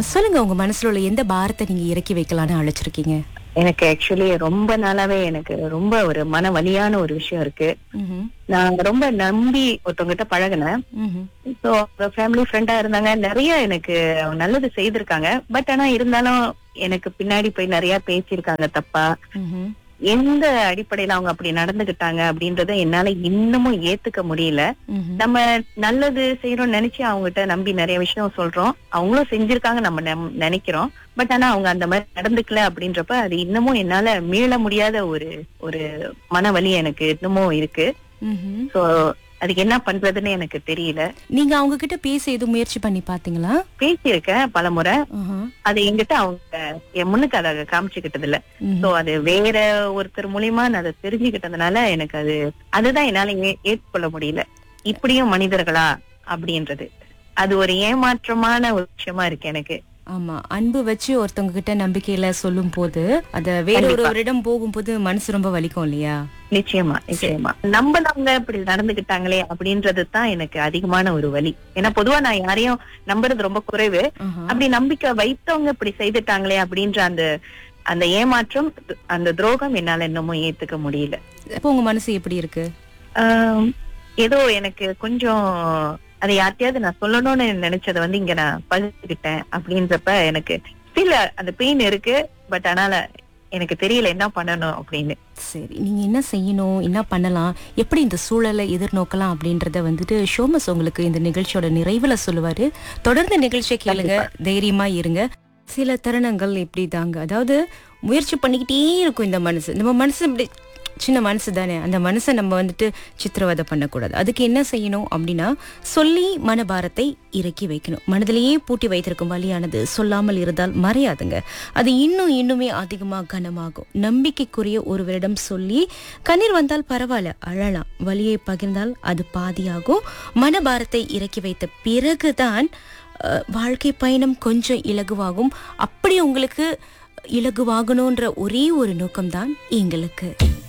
சொல்லுங்க உங்க மனசுல உள்ள எந்த பாரத்தை நீங்க இறக்கி வைக்கலாம்னு அழைச்சிருக்கீங்க எனக்கு ஆக்சுவலி ரொம்ப நாளாவே எனக்கு ரொம்ப ஒரு மன வலியான ஒரு விஷயம் இருக்கு ம்ஹும். நான் ரொம்ப நம்பி ஒருத்தவங்கிட்ட பழகினேன் ம்ஹும். ஸோ ஃபேமிலி ஃப்ரெண்டா இருந்தாங்க நிறைய எனக்கு நல்லது செய்திருக்காங்க பட் ஆனா இருந்தாலும் எனக்கு பின்னாடி போய் நிறைய பேசியிருக்காங்க தப்பா ம்ஹும். எந்த அடிப்படையில அவங்க அப்படி நடந்துகிட்டாங்க அப்படின்றத என்னால இன்னமும் ஏத்துக்க முடியல ம்ஹும். நம்ம நல்லது செய்யறோம்னு நினைச்சு அவங்ககிட்ட நம்பி நிறைய விஷயம் சொல்றோம் அவங்களும் செஞ்சிருக்காங்க நம்ம நம்- நினைக்கிறோம் பட் ஆனா அவங்க அந்த மாதிரி நடந்துக்கல அப்படின்றப்ப அது இன்னமும் என்னால மீள முடியாத ஒரு ஒரு மனவலி எனக்கு இன்னமும் இருக்கு ம்ஹும். சோ அதுக்கு என்ன பண்றதுன்னு எனக்கு தெரியல நீங்க அவங்க கிட்ட பேச எதுவும் முயற்சி பண்ணி பாத்தீங்களா பேசியிருக்கேன் பலமுறை ஆஹா. அது என்கிட்ட அவங்க என் முன்னுக்கு அதை காமிச்சுக்கிட்டது இல்ல ம்ஹும். சோ அது வேற ஒருத்தர் மூலியமா நான் அதை தெரிஞ்சுக்கிட்டதுனால எனக்கு அது அதுதான் என்னால ஏ- ஏற்றுக்கொள்ள முடியல இப்படியும் மனிதர்களா அப்படின்றது அது ஒரு ஏமாற்றமான ஒரு விஷயமா இருக்கு எனக்கு ஆமா அன்பு வச்சு ஒருத்தவங்க கிட்ட நம்பிக்கையில சொல்லும் போது அத வேற ஒருவரிடம் போகும்போது மனசு ரொம்ப வலிக்கும் இல்லையா நிச்சயமா நிச்சயமா நம்பினவங்க இப்படி நடந்துகிட்டாங்களே அப்படின்றது தான் எனக்கு அதிகமான ஒரு வலி ஏன்னா பொதுவா நான் யாரையும் நம்புறது ரொம்ப குறைவு ஆஹா. அப்படி நம்பிக்கை வைத்தவங்க இப்படி செய்துட்டாங்களே அப்படின்ற அந்த அந்த ஏமாற்றம் அந்த துரோகம் என்னால இன்னமும் ஏத்துக்க முடியல அப்போ உங்க மனசு எப்படி இருக்கு ஆம், ஏதோ எனக்கு கொஞ்சம் அதை யார்ட்டையாவது நான் சொல்லணும்னு நினைச்சதை வந்து இங்க நான் பகிர்ந்துக்கிட்டேன் அப்படின்றப்ப எனக்கு ஸ்டில் அந்த பெயின் இருக்கு பட் ஆனால எனக்கு தெரியல என்ன பண்ணணும் அப்படின்னு சரி நீங்க என்ன செய்யணும் என்ன பண்ணலாம் எப்படி இந்த சூழலை எதிர்நோக்கலாம் அப்படின்றத வந்துட்டு ஷோமஸ் உங்களுக்கு இந்த நிகழ்ச்சியோட நிறைவுல சொல்லுவாரு தொடர்ந்து நிகழ்ச்சியை கேளுங்க தைரியமா இருங்க சில தருணங்கள் இப்படி தாங்க அதாவது முயற்சி பண்ணிக்கிட்டே இருக்கும் இந்த மனசு நம்ம மனசு இப்படி சின்ன மனசு தானே அந்த மனசை நம்ம வந்துட்டு சித்திரவதை பண்ணக்கூடாது அதுக்கு என்ன செய்யணும் அப்படின்னா சொல்லி மனபாரத்தை இறக்கி வைக்கணும் மனதிலேயே பூட்டி வைத்திருக்கும் வழியானது சொல்லாமல் இருந்தால் மறையாதுங்க அது இன்னும் இன்னுமே அதிகமாக கனமாகும் நம்பிக்கைக்குரிய ஒருவரிடம் சொல்லி கண்ணீர் வந்தால் பரவாயில்ல அழலாம் வலியை பகிர்ந்தால் அது பாதியாகும் மனபாரத்தை இறக்கி வைத்த பிறகுதான் அஹ், வாழ்க்கை பயணம் கொஞ்சம் இலகுவாகும் அப்படி உங்களுக்கு இலகுவாகணுன்ற ஒரே ஒரு நோக்கம்தான் எங்களுக்கு